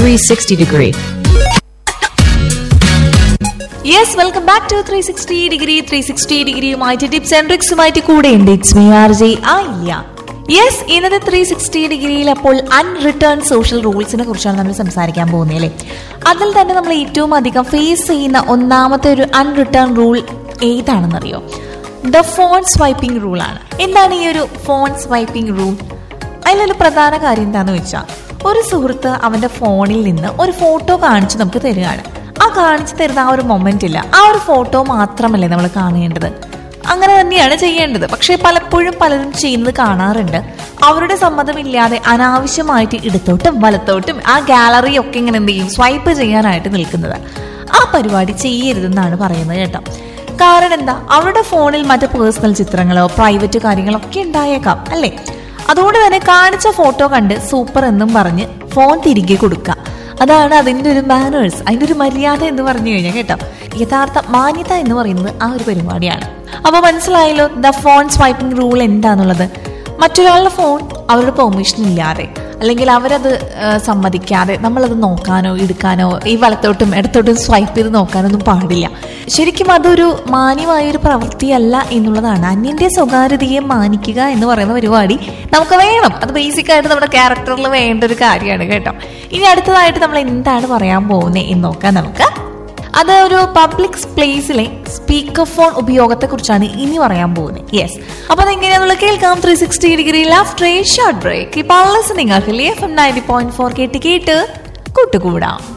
360 degree. Yes welcome back to three sixty degree three sixty ഡിഗ്രിയുമായിട്ട് tips and ട്രിക്സുമായിട്ട് കൂടെ ഉണ്ട് ഇറ്റ്സ് മീ ആർ ജെ ആയില്ല yes ഇന്നത്തെ ത്രീ സിക്സ്റ്റി ഡിഗ്രിയിൽ അപ്പോൾ അൺറിട്ടേൺ സോഷ്യൽ റൂൾസിനെ കുറിച്ചാണ് നമ്മൾ സംസാരിക്കാൻ പോകുന്നത് അല്ലേ അതിൽ തന്നെ നമ്മൾ ഏറ്റവും അധികം ഫേസ് ചെയ്യുന്ന ഒന്നാമത്തെ ഒരു അൺറിട്ടേൺ റൂൾ ഏതാണെന്നറിയോ ദ ഫോൺ സ്വൈപ്പിംഗ് റൂളാണ് എന്താണ് ഈ ഒരു ഫോൺ സ്വൈപ്പിംഗ് റൂൾ അതിലൊരു പ്രധാന കാര്യം എന്താണെന്ന് വെച്ചാൽ ഒരു സുഹൃത്ത് അവന്റെ ഫോണിൽ നിന്ന് ഒരു ഫോട്ടോ കാണിച്ച് നമുക്ക് തരികയാണ് ആ കാണിച്ചു തരുന്ന ആ ഒരു മൊമെന്റ് ഇല്ല ആ ഒരു ഫോട്ടോ മാത്രമല്ലേ നമ്മൾ കാണേണ്ടത് അങ്ങനെ തന്നെയാണ് ചെയ്യേണ്ടത് പക്ഷെ പലപ്പോഴും പലരും ചെയ്യുന്നത് കാണാറുണ്ട് അവരുടെ സമ്മതമില്ലാതെ അനാവശ്യമായിട്ട് ഇടത്തോട്ടും വലത്തോട്ടും ആ ഗാലറി ഒക്കെ ഇങ്ങനെ എന്ത് ചെയ്യും സ്വൈപ്പ് ചെയ്യാനായിട്ട് നിൽക്കുന്നത് ആ പരിപാടി ചെയ്യരുതെന്നാണ് പറയുന്നത് കേട്ടോ കാരണം എന്താ അവരുടെ ഫോണിൽ മറ്റു പേഴ്സണൽ ചിത്രങ്ങളോ പ്രൈവറ്റ് കാര്യങ്ങളോ ഒക്കെ ഉണ്ടായേക്കാം അല്ലേ അതുകൊണ്ട് തന്നെ കാണിച്ച ഫോട്ടോ കണ്ട് സൂപ്പർ എന്നും പറഞ്ഞ് ഫോൺ തിരികെ കൊടുക്കുക അതാണ് അതിൻ്റെ ഒരു മാനേഴ്സ് അതിൻ്റെ ഒരു മര്യാദ എന്ന് പറഞ്ഞു കഴിഞ്ഞാൽ കേട്ടോ യഥാർത്ഥ മാന്യത എന്ന് പറയുന്നത് ആ ഒരു പരിപാടിയാണ് അപ്പൊ മനസ്സിലായല്ലോ ദ ഫോൺ സ്വൈപ്പിംഗ് റൂൾ എന്താന്നുള്ളത് മറ്റൊരാളുടെ ഫോൺ അവരുടെ പെർമിഷൻ ഇല്ലാതെ അല്ലെങ്കിൽ അവരത് ആ, സമ്മതിക്കാതെ നമ്മളത് നോക്കാനോ എടുക്കാനോ ഈ വലത്തോട്ടും ഇടത്തോട്ടും സ്വൈപ്പ് ചെയ്ത് നോക്കാനൊന്നും പാടില്ല ശരിക്കും അതൊരു മാന്യമായ ഒരു പ്രവൃത്തിയല്ല എന്നുള്ളതാണ് അന്യന്റെ സ്വകാര്യതയെ മാനിക്കുക എന്ന് പറയുന്ന പരിപാടി നമുക്ക് വേണം അത് ബേസിക് ആയിട്ട് നമ്മുടെ ക്യാരക്ടറിൽ വേണ്ട ഒരു കാര്യമാണ് കേട്ടോ ഇനി അടുത്തതായിട്ട് നമ്മൾ എന്താണ് പറയാൻ പോകുന്നത് എന്ന് നോക്കാം നമുക്ക് അത് ഒരു പബ്ലിക് പ്ലേസിലെ സ്പീക്കർ ഫോൺ ഉപയോഗത്തെ കുറിച്ചാണ് ഇനി പറയാൻ പോകുന്നത് യെസ് അപ്പൊ അതെങ്ങനെയാന്നുള്ള കേൾക്കാം three sixty degree laughter short break ഇപ്പോൾ ലിസണിംഗ് ആക്കില്ലേ F M ninety point four കേട്ട് കേട്ട് കൂട്ടുകൂടാം